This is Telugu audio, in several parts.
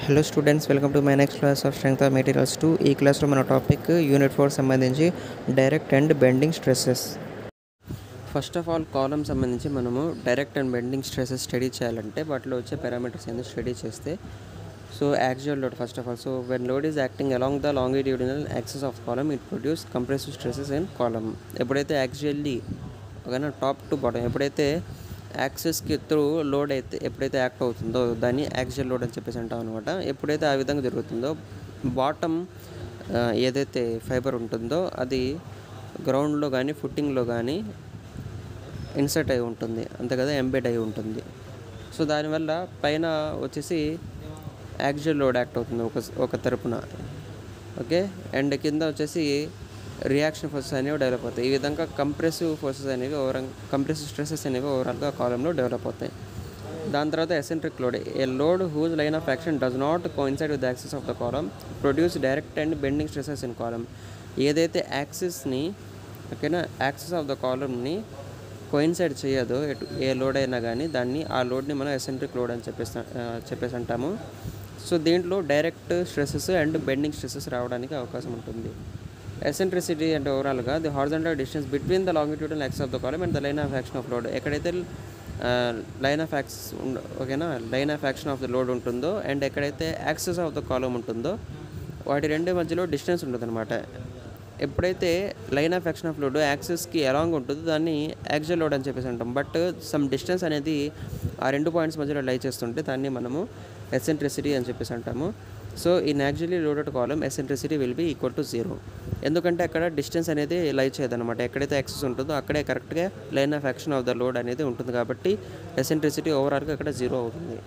Hello students welcome to my next class of strength of materials two ఈ క్లాస్లో మన టాపిక్ యూనిట్ ఫోర్ సంబంధించి direct and bending stresses first of all column సంబంధించి మనము direct and bending stresses study చేయాలంటే వాటిలో వచ్చే పారామీటర్స్ ఏందో స్టడీ చేస్తే so actual load first of all so when load is acting along the longitudinal axis of column it produce compressive stresses in column ఎప్పుడైతే యాక్చువల్లీ ఓకేనా టాప్ టు బాటమ్ ఎప్పుడైతే యాక్సెస్కి త్రూ లోడ్ అయితే ఎప్పుడైతే యాక్ట్ అవుతుందో దాన్ని యాక్సియల్ లోడ్ అని చెప్పేసి అంటాం అనమాట ఎప్పుడైతే ఆ విధంగా జరుగుతుందో బాటమ్ ఏదైతే ఫైబర్ ఉంటుందో అది గ్రౌండ్లో కానీ ఫుట్టింగ్లో కానీ ఇన్సర్ట్ అయి ఉంటుంది అంతే కదా ఎంబెడ్ అయి ఉంటుంది సో దానివల్ల పైన వచ్చేసి యాక్సియల్ లోడ్ యాక్ట్ అవుతుంది ఒక ఒక తరపున ఓకే అండ్ కింద వచ్చేసి రియాక్షన్ ఫోర్సెస్ అనేవి డెవలప్ అవుతాయి ఈ విధంగా కంప్రెసివ్ ఫోర్సెస్ అనేవి ఓవరాల్ కంప్రెసివ్ స్ట్రెసెస్ అనేవి ఓవరాల్గా కాలంలో డెవలప్ అవుతాయి దాని తర్వాత eccentric load a load whose line of action does not coincide with axis of the column produce direct and bending stresses in column ఏదైతే యాక్సిస్ని ఓకేనా యాక్సెస్ ఆఫ్ ద కాలంని కోయిన్సైడ్ చేయదో ఎటు ఏ లోడ్ అయినా కానీ దాన్ని ఆ లోడ్ని మనం ఎసెంట్రిక్ లోడ్ అని చెప్పేసి చెప్పేసి అంటాము సో దీంట్లో direct stresses and bending stresses రావడానికి అవకాశం ఉంటుంది ఎసెంట్రిసిటీ అంటే ఓవరాల్గా the horizontal distance between the longitudinal axis of the column and the line of action of load ఎక్కడైతే లైన్ ఆఫ్ యాక్స్ ఓకేనా line of action of the load ఉంటుందో అండ్ ఎక్కడైతే యాక్సెస్ ఆఫ్ ద కాలం ఉంటుందో వాటి రెండు మధ్యలో డిస్టెన్స్ ఉంటుందన్నమాట ఎప్పుడైతే line of action of load యాక్సెస్కి అలాంగ్ ఉంటుందో దాన్ని యాక్సియల్ లోడ్ అని చెప్పేసి అంటాం బట్ సమ్ డిస్టెన్స్ అనేది ఆ రెండు పాయింట్స్ మధ్యలో లై చేస్తుంటే దాన్ని మనము ఎసెంట్రిసిటీ అని చెప్పేసి అంటాము so in actually loaded column eccentricity will be equal to zero ఎందుకంటే అక్కడ డిస్టెన్స్ అనేది లై చేయదన్నమాట ఎక్కడైతే యాక్సెస్ ఉంటుందో అక్కడే కరెక్ట్గా line of action of the load అనేది ఉంటుంది కాబట్టి ఎసెంట్రిసిటీ ఓవరాల్గా అక్కడ జీరో అవుతుంది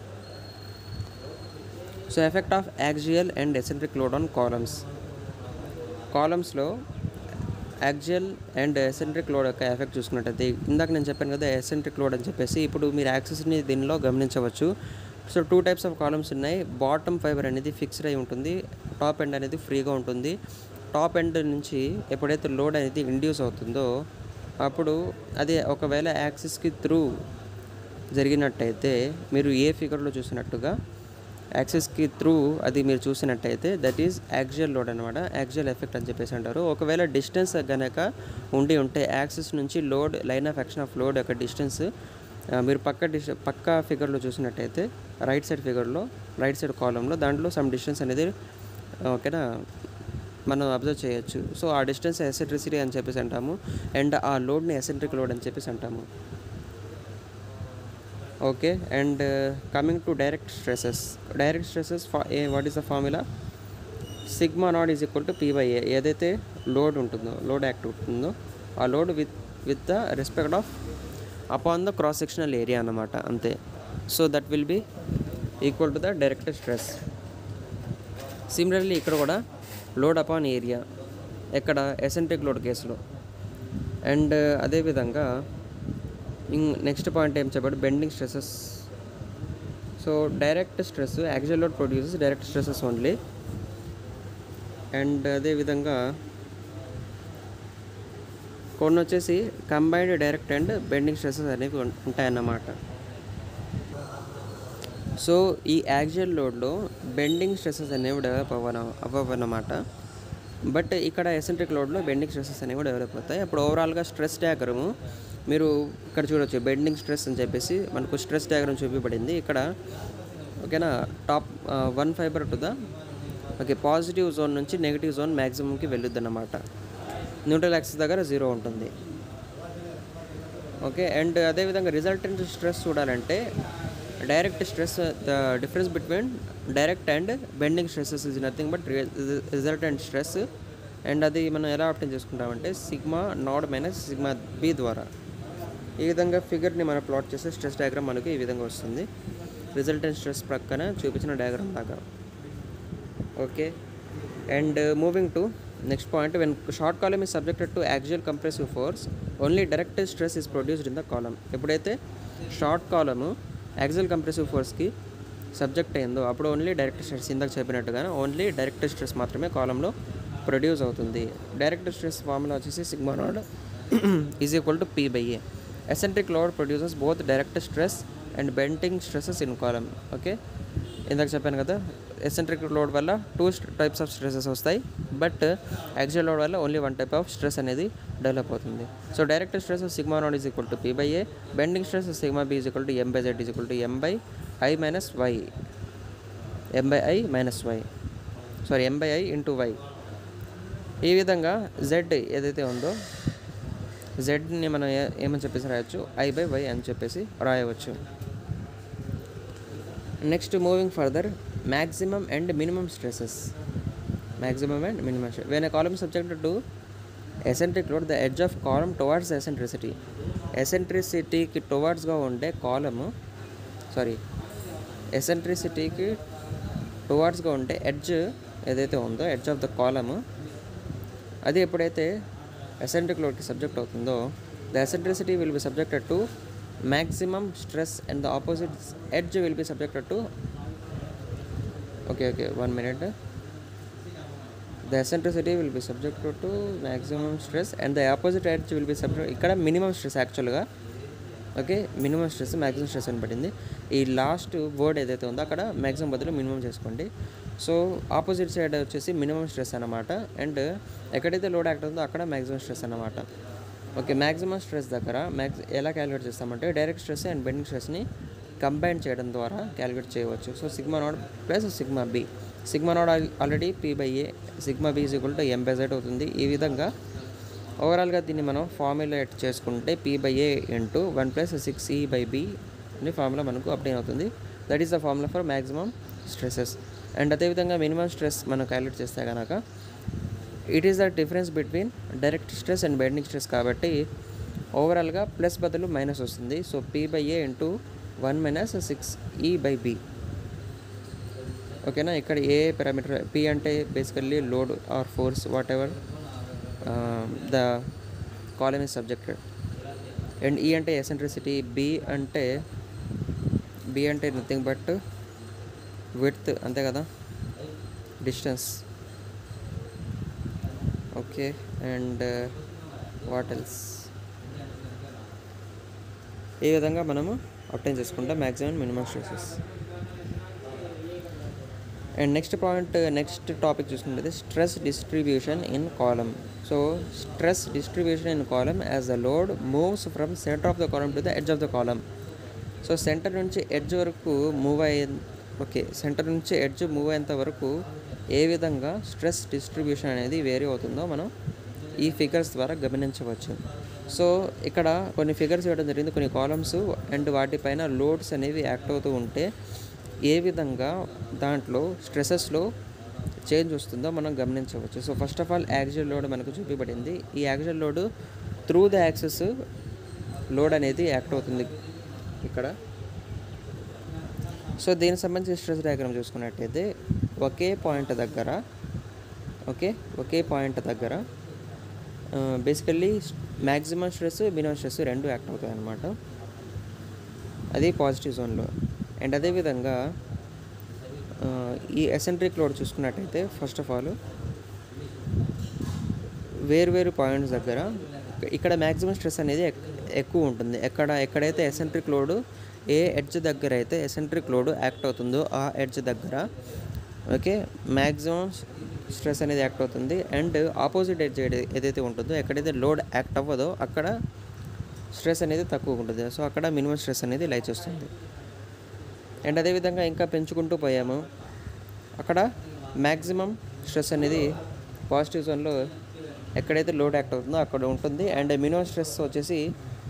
so effect of axial and eccentric load on columns కాలమ్స్లో యాక్సియల్ అండ్ ఎసెంట్రిక్ లోడ్ యొక్క ఎఫెక్ట్ చూసుకున్నట్టయితే ఇందాక నేను చెప్పాను కదా ఎసెంట్రిక్ లోడ్ అని చెప్పేసి ఇప్పుడు మీరు యాక్సెస్ని దీనిలో గమనించవచ్చు so two types of columns ఉన్నాయి బాటమ్ ఫైబర్ అనేది ఫిక్స్డ్ అయి ఉంటుంది టాప్ ఎండ్ అనేది ఫ్రీగా ఉంటుంది టాప్ ఎండ్ నుంచి ఎప్పుడైతే లోడ్ అనేది ఇండ్యూస్ అవుతుందో అప్పుడు అది ఒకవేళ యాక్సిస్కి త్రూ జరిగినట్టయితే మీరు ఏ ఫిగర్లో చూసినట్టుగా యాక్సెస్కి త్రూ అది మీరు చూసినట్టయితే దట్ ఈజ్ యాక్సియల్ లోడ్ అనమాట యాక్సియల్ ఎఫెక్ట్ అని చెప్పేసి అంటారు ఒకవేళ డిస్టెన్స్ కనుక ఉండి ఉంటే యాక్సెస్ నుంచి load line of action of load యొక్క డిస్టెన్స్ మీరు పక్క డిస్ పక్క ఫిగర్లో చూసినట్టయితే రైట్ సైడ్ ఫిగర్లో రైట్ సైడ్ కాలంలో దాంట్లో సమ్ డిస్టెన్స్ అనేది ఓకేనా మనం అబ్జర్వ్ చేయొచ్చు సో ఆ డిస్టెన్స్ ఎసెంట్రిసిటీ అని చెప్పేసి అంటాము అండ్ ఆ లోడ్ని ఎసెంట్రిక్ లోడ్ అని చెప్పేసి అంటాము okay and coming to direct stresses direct stresses a what is the formula sigma naught is equal to P by A ఏదైతే లోడ్ ఉంటుందో లోడ్ యాక్ట్ ఉంటుందో ఆ load with with the respect of upon the cross sectional area అన్నమాట అంతే so that will be equal to the direct stress similarly ఇక్కడ కూడా లోడ్ అపాన్ ఏరియా ఎక్కడ ఎసెంట్రిక్ లోడ్ కేసులో అండ్ అదేవిధంగా నెక్స్ట్ పాయింట్ ఏం చెప్పాడు bending stresses so direct stress actual load produces direct stresses only and అదేవిధంగా కొన్ని వచ్చేసి combined direct and bending stresses అనేవి ఉంటాయన్నమాట సో ఈ యాక్చువల్ లోడ్లో బెండింగ్ స్ట్రెసెస్ అనేవి డెవలప్ అవ్వన అవ్వవన్నమాట బట్ ఇక్కడ ఎసెంట్రిక్ లోడ్లో బెండింగ్ స్ట్రెసెస్ అనేవి డెవలప్ అవుతాయి అప్పుడు ఓవరాల్గా స్ట్రెస్ డయాగ్రము మీరు ఇక్కడ చూడొచ్చు బెండింగ్ స్ట్రెస్ అని చెప్పేసి మనకు స్ట్రెస్ డయాగ్రామ్ చూపించబడింది ఇక్కడ ఓకేనా top one fibre to the okay positive zone నుంచి నెగిటివ్ జోన్ మ్యాక్సిమంకి వెళ్ళొద్దు అన్నమాట న్యూట్రల్ యాక్సిస్ దగ్గర జీరో ఉంటుంది ఓకే అండ్ అదేవిధంగా రిజల్టెంట్ స్ట్రెస్ చూడాలంటే direct stress the difference between direct and bending stresses is nothing but resultant stress and అది మనం ఎలా అప్టైన్ చేసుకుంటామంటే sigma naught minus sigma B ద్వారా ఈ విధంగా ఫిగర్ని మనం ప్లాట్ చేస్తే స్ట్రెస్ డయాగ్రామ్ మనకి ఈ విధంగా వస్తుంది రిజల్టెంట్ స్ట్రెస్ ప్రక్కన చూపించిన డయాగ్రామ్ లాగా okay and moving to next point when short column is subjected to actual compressive force only direct stress is produced in the column ఎప్పుడైతే షార్ట్ కాలము యాక్చువల్ కంప్రెసివ్ ఫోర్స్కి సబ్జెక్ట్ అయిందో అప్పుడు ఓన్లీ డైరెక్ట్ స్ట్రెస్ ఇందాక చెప్పినట్టుగా ఓన్లీ డైరెక్ట్ స్ట్రెస్ మాత్రమే కాలంలో ప్రొడ్యూస్ అవుతుంది డైరెక్ట్ స్ట్రెస్ ఫార్ములా వచ్చేసి sigma naught is equal to P by A eccentric load produces both direct stress and bending stresses in column okay ఇందాక చెప్పాను కదా ఎసెంట్రిక్ లోడ్ వల్ల టూ టైప్స్ ఆఫ్ స్ట్రెసెస్ వస్తాయి బట్ యాక్చువల్ లోడ్ వల్ల only one type of stress అనేది డెవలప్ అవుతుంది so direct stress sigma naught is equal to P by A bending stress sigma B is equal to M by Z is equal to M by I minus Y M by I minus Y sorry M by I into Y ఈ విధంగా జెడ్ ఏదైతే ఉందో జెడ్ని మనం ఏ- ఏమని చెప్పేసి రాయొచ్చు ఐ బై వై అని చెప్పేసి రాయవచ్చు next moving further maximum and minimum stresses maximum and minimum stress when a column subjected to eccentric load the edge of column towards eccentricity ఎసెంట్రిసిటీకి టువార్డ్స్గా ఉండే కాలము సారీ ఎసెంట్రిసిటీకి టువార్డ్స్గా ఉండే ఎడ్జ్ ఏదైతే ఉందో ఎడ్జ్ ఆఫ్ ద కాలము అది ఎప్పుడైతే ఎసెంట్రిక్ లోడ్కి సబ్జెక్ట్ అవుతుందో the eccentricity will be subjected to maximum stress and the opposite edge will be subjected to okay okay one minute the eccentricity will be subjected to maximum stress and the opposite edge will be subject ఇక్కడ మినిమం స్ట్రెస్ యాక్చువల్గా okay minimum stress maximum stress అని పడింది ఈ లాస్ట్ వర్డ్ ఏదైతే ఉందో అక్కడ మ్యాక్సిమం బదులు మినిమం చేసుకోండి సో ఆపోజిట్ సైడ్ వచ్చేసి మినిమం స్ట్రెస్ అన్నమాట అండ్ ఎక్కడైతే లోడ్ యాక్ట్ ఉందో అక్కడ మ్యాక్సిమం స్ట్రెస్ అన్నమాట ఓకే మ్యాక్సిమం స్ట్రెస్ దగ్గర మ్యాక్స్ ఎలా క్యాలిక్యులేట్ చేస్తామంటే డైరెక్ట్ స్ట్రెస్ అండ్ బెండింగ్ స్ట్రెస్ని కంబైన్ చేయడం ద్వారా క్యాలిక్యులేట్ చేయవచ్చు so sigma naught plus sigma B sigma naught already P by A sigma B is equal to M by Z అవుతుంది ఈ విధంగా ఓవరాల్గా దీన్ని మనం ఫార్ములేట్ చేసుకుంటే P by A into one plus six E by B అనే ఫార్ములా మనకు అప్డేట్ అవుతుంది that is the formula for maximum stresses and అదేవిధంగా మినిమం స్ట్రెస్ మనం క్యాలిక్యులేట్ చేస్తే కనుక it is the difference between direct stress and bending stress కాబట్టి ఓవరాల్గా ప్లస్ బదులు మైనస్ వస్తుంది so P by A into one minus six E by B ఓకేనా ఇక్కడ ఏ పారామీటర్ పి అంటే basically load or force whatever the column is subjected and ఈ అంటే ఎసెంట్రిసిటీ బి అంటే బి అంటే నథింగ్ బట్ విడ్త్ అంతే కదా distance okay and what else ఈ విధంగా మనము అప్టైన్ చేసుకుంటాం maximum minimum stresses and next point next topic చూసుకుంటే stress distribution in column so stress distribution in column as the load moves from centre of the column to the edge of the column so centre నుంచి ఎడ్జ్ వరకు మూవ్ అయ్యే ఓకే సెంటర్ నుంచి ఎడ్జ్ మూవ్ అయ్యేంత వరకు ఏ విధంగా స్ట్రెస్ డిస్ట్రిబ్యూషన్ అనేది వేరీ అవుతుందో మనం ఈ ఫిగర్స్ ద్వారా గమనించవచ్చు సో ఇక్కడ కొన్ని ఫిగర్స్ ఇవ్వడం జరిగింది కొన్ని కాలమ్స్ అండ్ వాటిపైన లోడ్స్ అనేవి యాక్ట్ అవుతూ ఉంటే ఏ విధంగా దాంట్లో స్ట్రెసెస్లో చేంజ్ వస్తుందో మనం గమనించవచ్చు so first of all axial load మనకు చూపించబడింది ఈ axial load through the axes load అనేది యాక్ట్ అవుతుంది ఇక్కడ సో దీనికి సంబంధించి స్ట్రెస్ డయాగ్రామ్ చూసుకున్నట్టయితే ఒకే పాయింట్ దగ్గర ఓకే ఒకే పాయింట్ దగ్గర basically maximum stress minimum stress రెండు యాక్ట్ అవుతాయి అన్నమాట అది పాజిటివ్ జోన్లో అండ్ అదేవిధంగా ఆ, ఈ ఎసెంట్రిక్ లోడ్ చూసుకున్నట్టయితే ఫస్ట్ ఆఫ్ ఆల్ వేరు వేరు పాయింట్స్ దగ్గర ఇక్కడ మ్యాక్సిమం స్ట్రెస్ అనేది ఎక్- ఎక్కువ ఉంటుంది ఎక్కడ ఎక్కడైతే ఎసెంట్రిక్ లోడ్ ఏ ఎడ్జ్ దగ్గర అయితే ఎసెంట్రిక్ లోడ్ యాక్ట్ అవుతుందో ఆ ఎడ్జ్ దగ్గర ఓకే మ్యాక్సిమం స్ట్రెస్ అనేది యాక్ట్ అవుతుంది అండ్ ఆపోజిట్ ఎడ్జ్ ఏదైతే ఉంటుందో ఎక్కడైతే లోడ్ యాక్ట్ అవ్వదో అక్కడ స్ట్రెస్ అనేది తక్కువ ఉంటుంది సో అక్కడ మినిమం స్ట్రెస్ అనేది లై చేస్తుంది అండ్ అదేవిధంగా ఇంకా పెంచుకుంటూ పోయాము అక్కడ మ్యాక్సిమం స్ట్రెస్ అనేది పాజిటివ్ జోన్లో ఎక్కడైతే లోడ్ యాక్ట్ అవుతుందో అక్కడ ఉంటుంది అండ్ మినిమం స్ట్రెస్ వచ్చేసి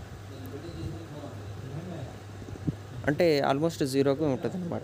అంటే ఆల్మోస్ట్ జీరోగా ఉంటుంది అనమాట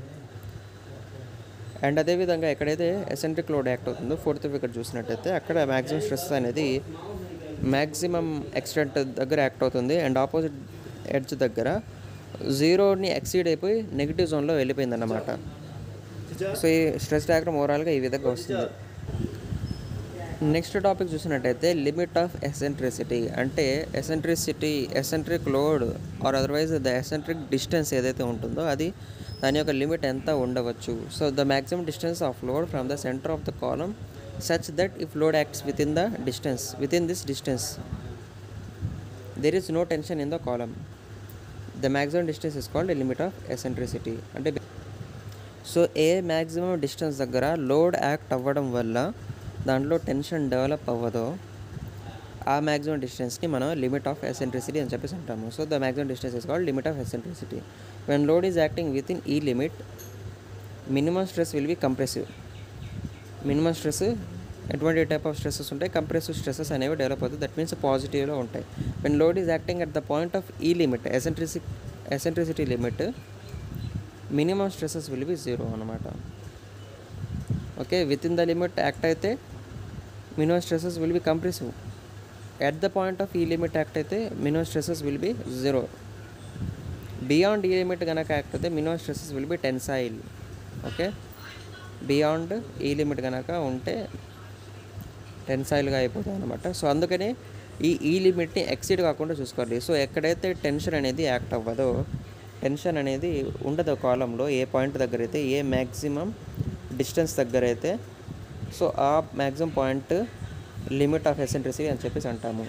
అండ్ అదేవిధంగా ఎక్కడైతే ఎసెంట్రిక్ లోడ్ యాక్ట్ అవుతుందో ఫోర్త్ ఫిగర్ చూసినట్టయితే అక్కడ మ్యాక్సిమం స్ట్రెస్ అనేది మ్యాక్సిమం ఎక్స్టెంట్ దగ్గర యాక్ట్ అవుతుంది అండ్ ఆపోజిట్ ఎడ్జ్ దగ్గర జీరోని ఎక్సీడ్ అయిపోయి నెగిటివ్ జోన్లో వెళ్ళిపోయింది అన్నమాట సో ఈ స్ట్రెస్ డయాగ్రామ్ ఓవరాల్గా ఈ విధంగా వస్తుంది నెక్స్ట్ టాపిక్ చూసినట్టయితే లిమిట్ ఆఫ్ ఎసెంట్రిసిటీ అంటే eccentricity eccentric load or otherwise the eccentric distance ఏదైతే ఉంటుందో అది దాని యొక్క లిమిట్ ఎంత ఉండవచ్చు so the maximum distance of load from the centre of the column such that if load acts within the distance within this distance there is no tension in the column the maximum distance is called limit of eccentricity అంటే సో ఏ మ్యాక్సిమం డిస్టెన్స్ దగ్గర లోడ్ యాక్ట్ అవ్వడం వల్ల దాంట్లో టెన్షన్ డెవలప్ అవ్వదో ఆ మ్యాక్సిమం డిస్టెన్స్ని మనం లిమిట్ ఆఫ్ ఎసెంట్రిసిటీ అని చెప్పేసి అంటాము so the maximum distance is called limit of eccentricity when load is acting within ఈ limit minimum stress will be compressive minimum stress ఎటువంటి టైప్ ఆఫ్ స్ట్రెసెస్ ఉంటాయి కంప్రెసివ్ స్ట్రెసెస్ అనేవి డెవలప్ అవుతాయి దట్ మీన్స్ పాజిటివ్లో ఉంటాయి when load is acting at the point of ఈ లిమిట్ ఎసెంట్రిసి eccentricity limit minimum stresses will be zero అనమాట okay within the limit act అయితే minimum stresses will be compressive at the point of ఈ లిమిట్ యాక్ట్ అయితే minimum stresses will be zero beyond ఈ లిమిట్ కనుక యాక్ట్ అయితే minimum stresses will be tensile okay beyond ఈ లిమిట్ కనుక ఉంటే టెన్సైల్గా అయిపోతుంది అనమాట సో అందుకనే ఈ ఈ లిమిట్ని ఎక్సీడ్ కాకుండా చూసుకోవాలి సో ఎక్కడైతే టెన్షన్ అనేది యాక్ట్ అవ్వదో టెన్షన్ అనేది ఉండదు కాలంలో ఏ పాయింట్ దగ్గర అయితే ఏ మ్యాక్సిమం డిస్టెన్స్ దగ్గర అయితే సో ఆ maximum point limit of eccentricity అని చెప్పేసి అంటాము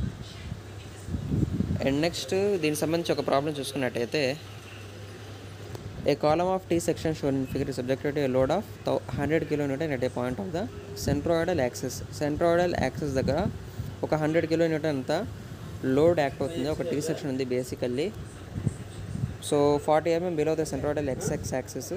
అండ్ నెక్స్ట్ దీనికి సంబంధించి ఒక ప్రాబ్లం చూసుకున్నట్టయితే A column of T section shown in figure is subjected to a load of 100 kilonewton at a point of the centroidal axis. Centroidal axis దగ్గర ఒక హండ్రెడ్ కిలో న్యూటన్ అంతా లోడ్ యాక్ట్ అవుతుంది ఒక టీ సెక్షన్ ఉంది basically so forty mm below the centroidal X X axis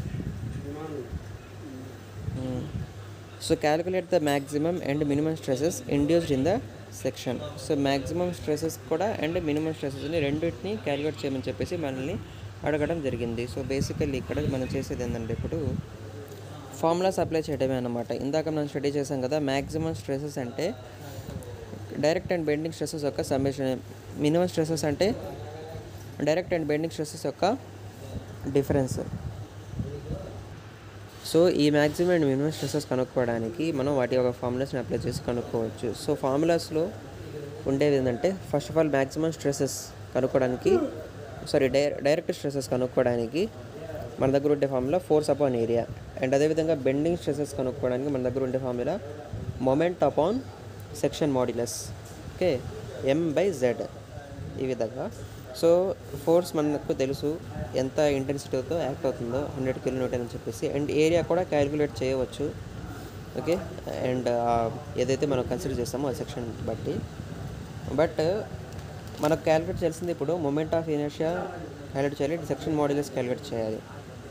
so calculate the maximum and minimum stresses induced in the section so maximum stresses కూడా అండ్ మినిమం స్ట్రెసెస్ని రెండింటిని క్యాలిక్యులేట్ చేయమని చెప్పేసి మనల్ని అడగడం జరిగింది సో బేసికల్లీ ఇక్కడ మనం చేసేది ఏంటంటే ఇప్పుడు ఫార్ములాస్ అప్లై చేయడమే అనమాట ఇందాక మనం స్టడీ చేసాం కదా మ్యాక్సిమం స్ట్రెసెస్ అంటే డైరెక్ట్ అండ్ బెండింగ్ స్ట్రెసెస్ యొక్క సమ్మేషన్ మినిమం స్ట్రెసెస్ అంటే డైరెక్ట్ అండ్ బెండింగ్ స్ట్రెసెస్ యొక్క డిఫరెన్స్ సో ఈ మ్యాక్సిమం అండ్ మినిమం స్ట్రెసెస్ కనుక్కోవడానికి మనం వాటి యొక్క ఫార్ములాస్ని అప్లై చేసి కనుక్కోవచ్చు సో ఫార్ములాస్లో ఉండేది ఏంటంటే first of all maximum stresses కనుక్కోవడానికి సారీ డై డైరెక్ట్ స్ట్రెసెస్ కనుక్కోవడానికి మన దగ్గర ఉండే formula force upon area and అదేవిధంగా బెండింగ్ స్ట్రెసెస్ కనుక్కోవడానికి మన దగ్గర ఉండే formula moment upon section modulus okay M by Z ఈ విధంగా సో ఫోర్స్ మనకు తెలుసు ఎంత ఇంటెన్సిటీతో యాక్ట్ అవుతుందో హండ్రెడ్ కిలోమీటర్ అని చెప్పేసి అండ్ ఏరియా కూడా క్యాలిక్యులేట్ చేయవచ్చు ఓకే అండ్ ఏదైతే మనం కన్సిడర్ చేస్తామో ఆ సెక్షన్ బట్టి బట్ మనకు క్యాలిక్యులేట్ చేయాల్సింది ఇప్పుడు మొమెంట్ ఆఫ్ ఇనర్షియా క్యాలిక్యులేట్ చేయాలి సెక్షన్ మాడ్యులస్ క్యాలిక్యులేట్ చేయాలి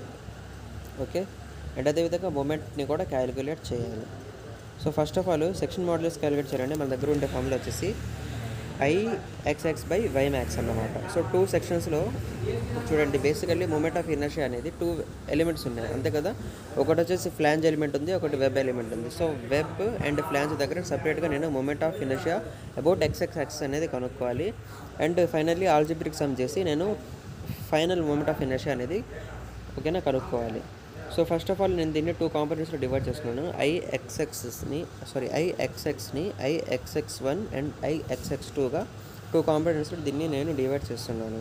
ఓకే అండ్ అదేవిధంగా మొమెంట్ని కూడా క్యాలిక్యులేట్ చేయాలి so first of all section modulus calculate చేయాలంటే మన దగ్గర ఉండే ఫార్ములా వచ్చేసి I X X by Y max అన్నమాట సో టూ సెక్షన్స్లో చూడండి బేసికల్లీ మూమెంట్ ఆఫ్ ఇనర్షియా అనేది టూ ఎలిమెంట్స్ ఉన్నాయి అంతే కదా ఒకటి వచ్చేసి ఫ్లాంజ్ ఎలిమెంట్ ఉంది ఒకటి వెబ్ ఎలిమెంట్ ఉంది సో వెబ్ అండ్ ఫ్లాంజ్ దగ్గర సపరేట్గా నేను moment of inertia about X X axes అనేది కనుక్కోవాలి అండ్ ఫైనల్లీ ఆల్జిబ్రిక్ సమ్ చేసి నేను ఫైనల్ మూమెంట్ ఆఫ్ ఇనర్షియా అనేది ఓకేనా కనుక్కోవాలి సో ఫస్ట్ ఆఫ్ ఆల్ నేను దీన్ని టూ కాంపోనెంట్స్లో డివైడ్ చేసుకున్నాను ఐ ఎక్స్ఎక్స్ని సారీ ఐ ఎక్స్ఎక్స్ని I X X one and I X X టూగా టూ కాంపోనెంట్స్లో దీన్ని నేను డివైడ్ చేస్తున్నాను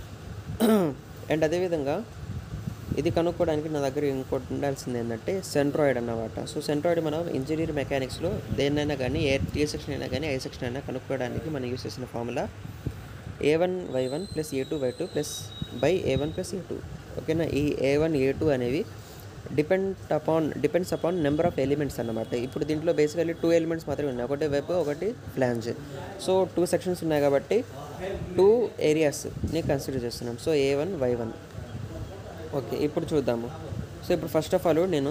అండ్ అదేవిధంగా ఇది కనుక్కోవడానికి నా దగ్గర ఇంకోటి ఉండాల్సింది ఏంటంటే సెంట్రాయిడ్ అన్నమాట సో సెంట్రాయిడ్ మనం ఇంజనీర్ మెకానిక్స్లో దేన్నైనా కానీ ఏ టీ సెక్షన్ అయినా కానీ ఐ సెక్షన్ అయినా కనుక్కోవడానికి మనం యూస్ చేసిన formula A one why one plus A two why two plus by A one plus A two ఓకేనా ఈ ఏ వన్ ఏ టూ అనేవి depend upon depends upon number of elements అన్నమాట ఇప్పుడు దీంట్లో బేసికల్లీ టూ ఎలిమెంట్స్ మాత్రమే ఉన్నాయి ఒకటి వెబ్ ఒకటి ఫ్లాంజ్ సో టూ సెక్షన్స్ ఉన్నాయి కాబట్టి టూ ఏరియాస్ని కన్సిడర్ చేస్తున్నాం so A one why one okay ఇప్పుడు చూద్దాము సో ఇప్పుడు ఫస్ట్ ఆఫ్ ఆల్ నేను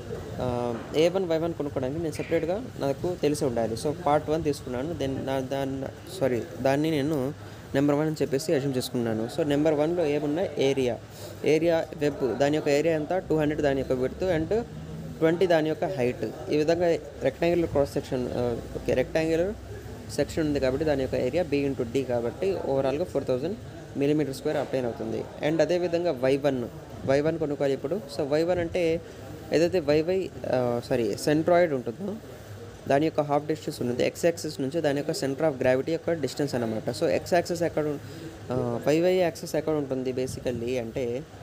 ఏ వన్ వై వన్ కొనుక్కోవడానికి నేను సపరేట్గా నాకు తెలిసి ఉండాలి సో పార్ట్ వన్ తీసుకున్నాను దెన్ నా దాన్ని సారీ దాన్ని నేను నెంబర్ వన్ అని చెప్పేసి అజ్యూమ్ చేసుకున్నాను సో నెంబర్ వన్లో ఏమున్నాయి ఏరియా ఏరియా వెబ్ దాని యొక్క ఏరియా ఎంత టూ హండ్రెడ్ దాని యొక్క విడ్త్ అండ్ ట్వంటీ దాని యొక్క హైట్ ఈ విధంగా rectangular cross section okay rectangular section ఉంది కాబట్టి దాని యొక్క ఏరియా బి ఇంటూ డి కాబట్టి ఓవరాల్గా four thousand millimetre square obtain అవుతుంది అండ్ అదేవిధంగా వై వన్ వై వన్ కొనుక్కోవాలి ఇప్పుడు సో వై వన్ అంటే ఏదైతే వైవై సారీ సెంట్రాయిడ్ ఉంటుందో దాని యొక్క హాఫ్ డిస్టెన్స్ ఉంటుంది ఎక్స్ యాక్సిస్ నుంచి దాని యొక్క సెంటర్ ఆఫ్ గ్రావిటీ యొక్క డిస్టెన్స్ అనమాట సో ఎక్స్ యాక్సిస్ ఎక్కడ వైవై యాక్సిస్ ఎక్కడ ఉంటుంది బేసికల్లీ అంటే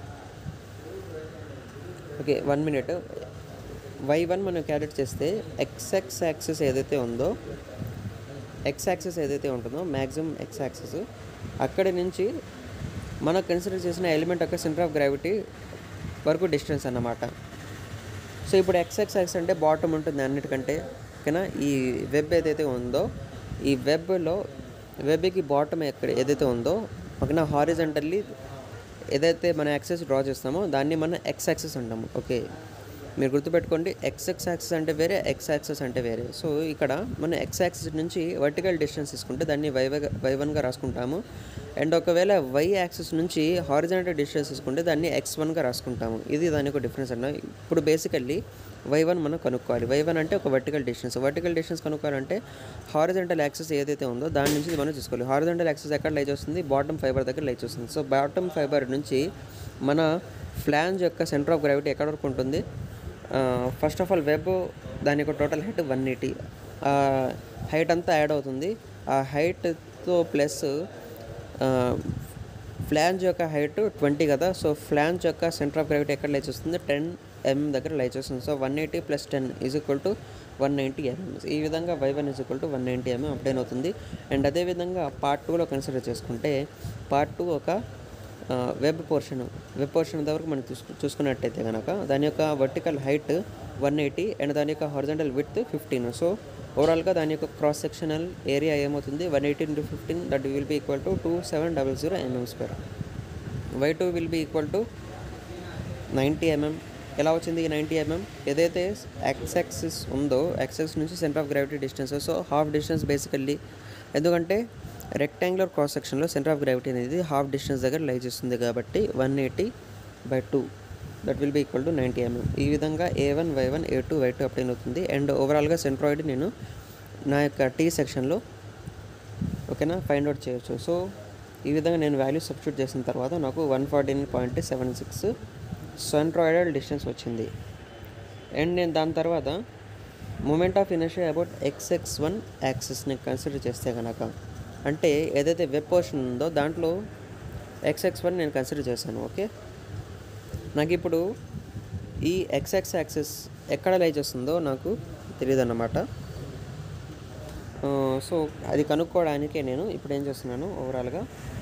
okay one minute y one మనం క్యాలిక్యులేట్ చేస్తే ఎక్స్ఎక్స్ యాక్సిస్ ఏదైతే ఉందో ఎక్స్ యాక్సిస్ ఏదైతే ఉంటుందో మ్యాక్సిమం ఎక్స్ యాక్సిస్ అక్కడి నుంచి మనం కన్సిడర్ చేసిన ఎలిమెంట్ యొక్క సెంటర్ ఆఫ్ గ్రావిటీ వరకు డిస్టెన్స్ అన్నమాట సో ఇప్పుడు ఎక్స్ఎక్స్ ఎక్స్ అంటే బాటమ్ ఉంటుంది అన్నిటికంటే ఓకేనా ఈ వెబ్ ఏదైతే ఉందో ఈ వెబ్లో వెబ్కి బాటమ్ ఎక్కడ ఏదైతే ఉందో ఓకేనా హారిజంటల్లీ ఏదైతే మన యాక్సెస్ డ్రా చేస్తామో దాన్ని మనం ఎక్స్ యాక్సెస్ అంటాము ఓకే మీరు గుర్తుపెట్టుకోండి ఎక్స్ ఎక్స్ యాక్సెస్ అంటే వేరే ఎక్స్ యాక్సెస్ అంటే వేరే సో ఇక్కడ మనం ఎక్స్ యాక్సెస్ నుంచి వర్టికల్ డిస్టెన్స్ తీసుకుంటే దాన్ని వై వై వన్గా రాసుకుంటాము అండ్ ఒకవేళ వై యాక్సెస్ నుంచి హారిజాంటల్ డిస్టెన్స్ తీసుకుంటే దాన్ని ఎక్స్ వన్గా రాసుకుంటాము ఇది దాని ఒక డిఫరెన్స్ అన్న ఇప్పుడు బేసికల్లీ వై వన్ మనం కనుక్కోవాలి వై వన్ అంటే ఒక వర్టికల్ డిస్టెన్స్ వర్టికల్ డిస్టెన్స్ కనుక్కోవాలంటే హారిజెంటల్ యాక్సెస్ ఏదైతే ఉందో దాని నుంచి మనం చూసుకోవాలి హారిజెంటల్ యాక్సెస్ ఎక్కడ లైచ్ వస్తుంది బాటమ్ ఫైబర్ దగ్గర లైచ్ వస్తుంది సో బాటమ్ ఫైబర్ నుంచి మన ఫ్లాంజ్ యొక్క సెంటర్ ఆఫ్ గ్రావిటీ ఎక్కడ వరకు ఉంటుంది ఫస్ట్ ఆఫ్ ఆల్ వెబ్ దాని యొక్క total height one eighty height అంతా యాడ్ అవుతుంది ఆ హైట్తో ప్లస్ ఫ్లాంజ్ యొక్క హైట్ ట్వంటీ కదా సో ఫ్లాంజ్ యొక్క సెంటర్ ఆఫ్ గ్రావిటీ ఎక్కడ లైచ్ వస్తుంది టెన్ ఎంఎం దగ్గర లైచ్ వస్తుంది so one eighty plus ten is equal to one ninety mm ఈ విధంగా y one is equal to one ninety mm obtain అవుతుంది అండ్ అదేవిధంగా పార్ట్ టూలో కన్సిడర్ చేసుకుంటే పార్ట్ టూ ఒక వెబ్ పోర్షన్ వెబ్ పోర్షన్ వరకు మనం చూసుకు చూసుకున్నట్టయితే కనుక దాని యొక్క vertical height one eighty and దాని యొక్క హారిజంటల్ విత్ ఫిఫ్టీన్ సో ఓవరాల్గా దాని యొక్క క్రాస్ సెక్షనల్ ఏరియా ఏమవుతుంది one eighty into fifteen that will be equal to two seven double zero mm square y two will be equal to ninety mm ఎలా వచ్చింది ఈ నైంటీ ఎంఎం ఏదైతే ఎక్స్ యాక్సిస్ ఉందో ఎక్స్ యాక్సిస్ నుంచి centre of gravity distance so half distance basically ఎందుకంటే రెక్టాంగులర్ క్రాస్ సెక్షన్లో సెంటర్ ఆఫ్ గ్రావిటీ అనేది హాఫ్ డిస్టెన్స్ దగ్గర లై చేస్తుంది కాబట్టి one eighty by two that will be equal to ninety mm ఈ విధంగా a one why one A two why two obtain అవుతుంది అండ్ ఓవరాల్గా సెంట్రాయిడ్ నేను నా యొక్క టీ సెక్షన్లో ఓకేనా ఫైండ్ అవుట్ చేయొచ్చు సో ఈ విధంగా నేను వాల్యూ సబ్స్టిట్యూట్ చేసిన తర్వాత నాకు one forty nine point seven six centroidal distance వచ్చింది అండ్ నేను దాని తర్వాత moment of inertia about x x one యాక్సెస్ని కన్సిడర్ చేస్తే కనుక అంటే ఏదైతే వెబ్ పోర్షన్ ఉందో దాంట్లో ఎక్స్ఎక్స్ వన్ నేను కన్సిడర్ చేశాను ఓకే నాకు ఇప్పుడు ఈ ఎక్స్ఎక్స్ యాక్సెస్ ఎక్కడ లై చేస్తుందో నాకు తెలియదు అన్నమాట సో అది కనుక్కోవడానికే నేను ఇప్పుడు ఏం చేస్తున్నాను ఓవరాల్గా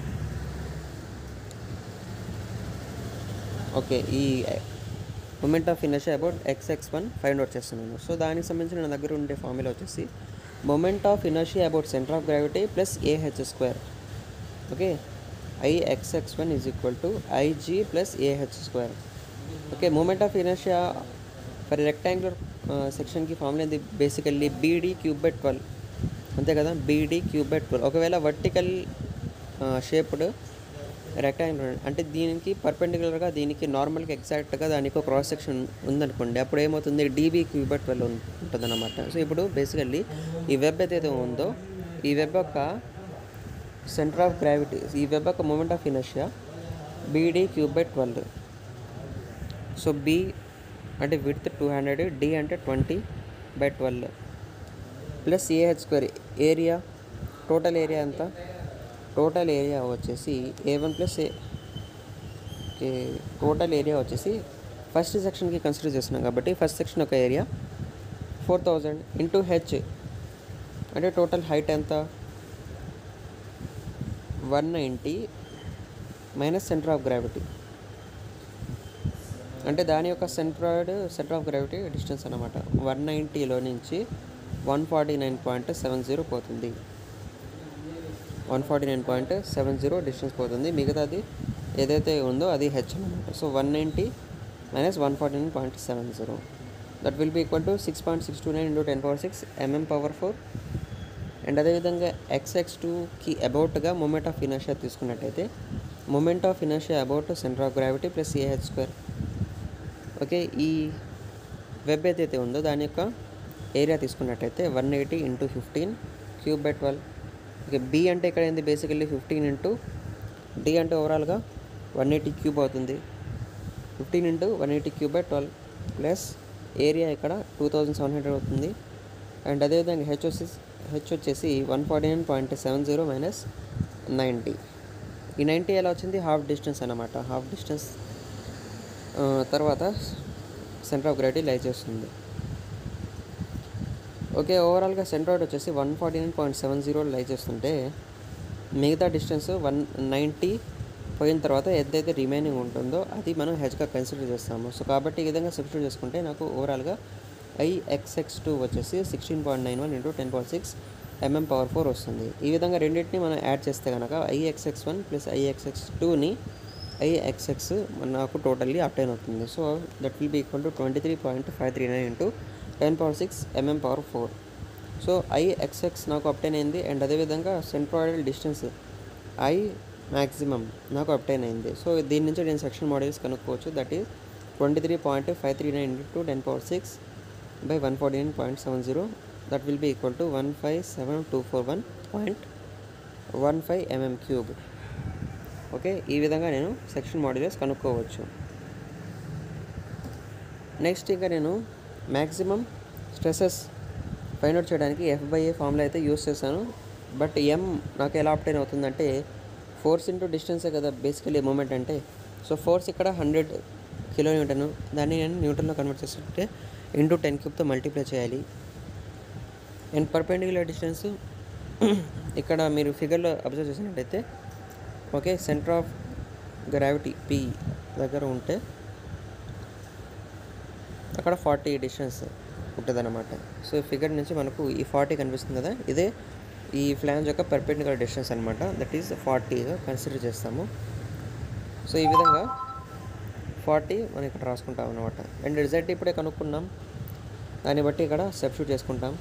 ఓకే ఈ moment of inertia about x x one find out చేస్తున్నాను సో దానికి సంబంధించి నా దగ్గర ఉండే ఫార్ములా వచ్చేసి moment of inertia about centre of gravity plus a h square okay i x x one is equal to i g plus a h square okay moment of inertia for rectangular సెక్షన్కి ఫార్ములా ఏంది basically b d cube by twelve అంతే కదా బీడీ క్యూబ్ బై ట్వెల్వ్ ఒకవేళ వర్టికల్ షేప్డ్ రెక్టాంగులర్ అంటే దీనికి పర్పెండికులర్గా దీనికి నార్మల్గా ఎగ్జాక్ట్గా దానికి ఒక క్రాస్ సెక్షన్ ఉందనుకోండి అప్పుడు ఏమవుతుంది డీబీ క్యూబ్ బై ట్వెల్వ్ ఉంటుంది అనమాట సో ఇప్పుడు బేసికల్లీ ఈ వెబ్ ఏదైతే ఉందో ఈ వెబ్ యొక్క సెంటర్ ఆఫ్ గ్రావిటీ ఈ వెబ్ యొక్క moment of inertia b d cube by twelve so b అంటే విత్ టూ హండ్రెడ్ డి అంటే twenty by twelve plus a h square area total area ఎంత టోటల్ ఏరియా వచ్చేసి a one plus a okay total area వచ్చేసి ఫస్ట్ సెక్షన్కి కన్సిడర్ చేస్తున్నాం కాబట్టి ఫస్ట్ సెక్షన్ ఒక area four thousand into h అంటే టోటల్ హైట్ ఎంత one ninety minus centre of gravity అంటే దాని యొక్క centroid centre of gravity distance అనమాట వన్ నైంటీలో నుంచి one forty nine point seven zero పోతుంది one forty nine point seven zero distance పోతుంది మిగతాది ఏదైతే ఉందో అది హెచ్ అనమాట so one ninety minus one forty nine point seven zero that will be equal to six point six two nine into ten power six mm power four and అదేవిధంగా ఎక్స్ఎక్స్ టూకి అబౌట్గా మూమెంట్ ఆఫ్ ఇనర్షియా తీసుకున్నట్టయితే moment of inertia about centre of gravity plus a h square okay ఈ వెబ్ ఏదైతే ఉందో దాని యొక్క ఏరియా తీసుకున్నట్టయితే one eighty into fifteen cube by twelve okay b అంటే ఇక్కడ ఏంది బేసికల్లీ ఫిఫ్టీన్ ఇంటూ డి అంటే ఓవరాల్గా వన్ ఎయిటీ క్యూబ్ అవుతుంది fifteen into one eighty cube by twelve plus area ఇక్కడ టూ థౌజండ్ సెవెన్ హండ్రెడ్ అవుతుంది అండ్ అదేవిధంగా హెచ్ వచ్చేసి హెచ్ వచ్చేసి one forty nine point seven zero minus ninety ఈ నైంటీ ఎలా వచ్చింది హాఫ్ డిస్టెన్స్ అనమాట హాఫ్ డిస్టెన్స్ తర్వాత సెంటర్ ఆఫ్ గ్రావిటీ లై చేస్తుంది ఓకే ఓవరాల్గా సెంట్రాయిడ్ వచ్చేసి one forty nine point seven zero lie చేస్తుంటే మిగతా డిస్టెన్స్ వన్ నైంటీ పోయిన తర్వాత ఎంతైతే రిమైనింగ్ ఉంటుందో అది మనం హెచ్గా కన్సిడర్ చేస్తాము సో కాబట్టి ఈ విధంగా సబ్స్టిట్యూట్ చేసుకుంటే నాకు ఓవరాల్గా ఐఎక్స్ఎక్స్ టూ వచ్చేసి sixteen point nine one into ten point six mm power four వస్తుంది ఈ విధంగా రెండింటిని మనం యాడ్ చేస్తే కనుక ఐఎక్స్ఎక్స్ వన్ ప్లస్ ఐఎక్స్ఎక్స్ టూని ఐఎక్స్ఎక్స్ నాకు టోటల్లీ అప్టైన్ అవుతుంది so that will be equal to twenty three point five three nine into ten power six mm power four so i x x నాకు అప్టైన్ అయింది అండ్ అదేవిధంగా సెంట్రాయిడల్ డిస్టెన్స్ ఐ మ్యాక్సిమం నాకు అప్టైన్ అయింది సో దీని నుంచి నేను సెక్షన్ మోడల్స్ కనుక్కోవచ్చు that is twenty three point five three nine into ten power six by one forty nine point seven zero that will be equal to one five seven two four one point one five mm cube okay ఈ విధంగా నేను సెక్షన్ మాడ్యులస్ కనుక్కోవచ్చు నెక్స్ట్ ఇంకా నేను మ్యాక్సిమం స్ట్రెసెస్ ఫైండ్ అవుట్ చేయడానికి ఎఫ్ బై ఏ ఫార్ములా అయితే యూస్ చేశాను బట్ ఎం నాకు ఎలా అప్టైన్ అవుతుందంటే ఫోర్స్ ఇంటూ డిస్టెన్సే కదా బేసికలీ మూమెంట్ అంటే సో ఫోర్స్ ఇక్కడ హండ్రెడ్ కిలో న్యూటన్ దాన్ని నేను న్యూటన్లో కన్వర్ట్ చేస్తుంటే ఇంటూ టెన్ క్యూబ్తో మల్టిప్లై చేయాలి అండ్ పర్పెండిక్యులర్ డిస్టెన్స్ ఇక్కడ మీరు ఫిగర్లో అబ్జర్వ్ చేసినట్టయితే okay centre of gravity p దగ్గర ఉంటే అక్కడ ఫార్టీ డిస్టెన్స్ ఉంటుందన్నమాట సో ఈ ఫిగర్ నుంచి మనకు ఈ ఫార్టీ కనిపిస్తుంది కదా ఇదే ఈ ఫ్లాంజ్ యొక్క పర్పెండికులర్ డిస్టెన్స్ అనమాట దట్ ఈస్ ఫార్టీగా కన్సిడర్ చేస్తాము సో ఈ విధంగా ఫార్టీ మనం ఇక్కడ రాసుకుంటాం అనమాట అండ్ రిజల్ట్ ఇప్పుడే కనుక్కున్నాం దాన్ని బట్టి ఇక్కడ సబ్స్టిట్యూట్ చేసుకుంటాం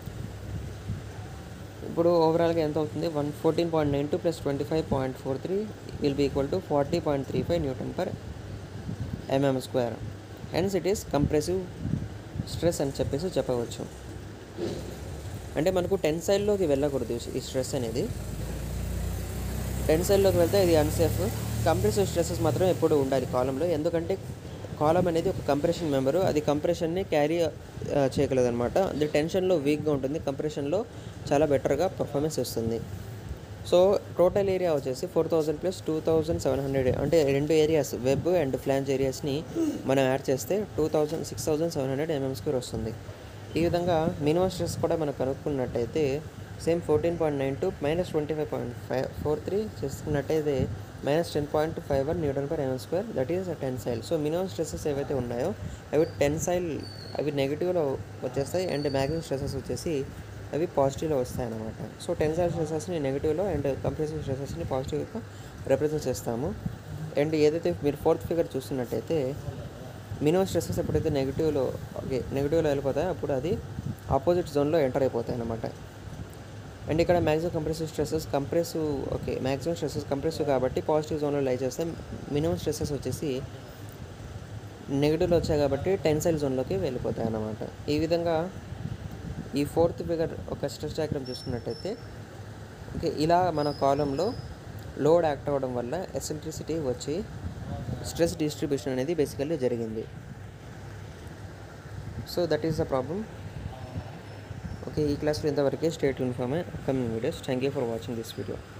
ఇప్పుడు ఓవరాల్గా ఎంత అవుతుంది one fourteen point nine two plus twenty five point four three will be equal to forty point three five newton per mm square hence it is compressive stress అని చెప్పేసి చెప్పవచ్చు అంటే మనకు టెన్సైల్లోకి వెళ్ళకూడదు ఈ స్ట్రెస్ అనేది టెన్సైల్లోకి వెళ్తే ఇది అన్సేఫ్ కంప్రెసివ్ స్ట్రెసెస్ మాత్రం ఎప్పుడు ఉండాలి కాలంలో ఎందుకంటే కాలం అనేది ఒక కంప్రెషన్ మెంబరు అది కంప్రెషన్ని క్యారీ చేయగలదు అనమాట అది టెన్షన్లో వీక్గా ఉంటుంది కంప్రెషన్లో చాలా బెటర్గా పర్ఫార్మెన్స్ ఇస్తుంది సో టోటల్ ఏరియా వచ్చేసి four thousand plus two thousand seven hundred అంటే రెండు ఏరియాస్ వెబ్ అండ్ ఫ్లాంజ్ ఏరియాస్ని మనం యాడ్ చేస్తే two thousand six thousand seven hundred mm square వస్తుంది ఈ విధంగా మినిమం స్ట్రెస్ కూడా మనం కనుక్కున్నట్టయితే same fourteen point nine two minus twenty five point five four three చేసుకున్నట్టయితే minus ten point five one newton per mm square that is tensile so minimum stresses ఏవైతే ఉన్నాయో అవి టెన్సైల్ అవి నెగిటివ్లో వచ్చేస్తాయి అండ్ మ్యాక్సిమం స్ట్రెసెస్ వచ్చేసి అవి పాజిటివ్లో వస్తాయి అన్నమాట సో టెన్సైల్ స్ట్రెసెస్ని నెగిటివ్లో అండ్ కంప్రెసివ్ స్ట్రెసెస్ని పాజిటివ్గా రిప్రజెంట్ చేస్తాము అండ్ ఏదైతే మీరు ఫోర్త్ ఫిగర్ చూస్తున్నట్టయితే మినిమం స్ట్రెసెస్ ఎప్పుడైతే నెగిటివ్లో ఓకే నెగిటివ్లో వెళ్ళిపోతాయో అప్పుడు అది ఆపోజిట్ జోన్లో ఎంటర్ అయిపోతాయి అన్నమాట అండ్ ఇక్కడ maximum compressive stresses compressive okay maximum stresses compressive కాబట్టి పాజిటివ్ జోన్లో లై చేస్తే మినిమం స్ట్రెసెస్ వచ్చేసి నెగిటివ్లో వచ్చాయి కాబట్టి టెన్సైల్ జోన్లోకి వెళ్ళిపోతాయి అన్నమాట ఈ విధంగా ఈ ఫోర్త్ ఫిగర్ ఒక స్ట్రెస్ డయాగ్రామ్ చూసుకున్నట్టయితే ఓకే ఇలా మన కాలంలో లోడ్ యాక్ట్ అవ్వడం వల్ల ఎసెంట్రిసిటీ వచ్చి స్ట్రెస్ డిస్ట్రిబ్యూషన్ అనేది బేసికల్లీ జరిగింది so that is the problem okay ఈ క్లాస్లో ఇంతవరకే state uniform upcoming videos thank you for watching this video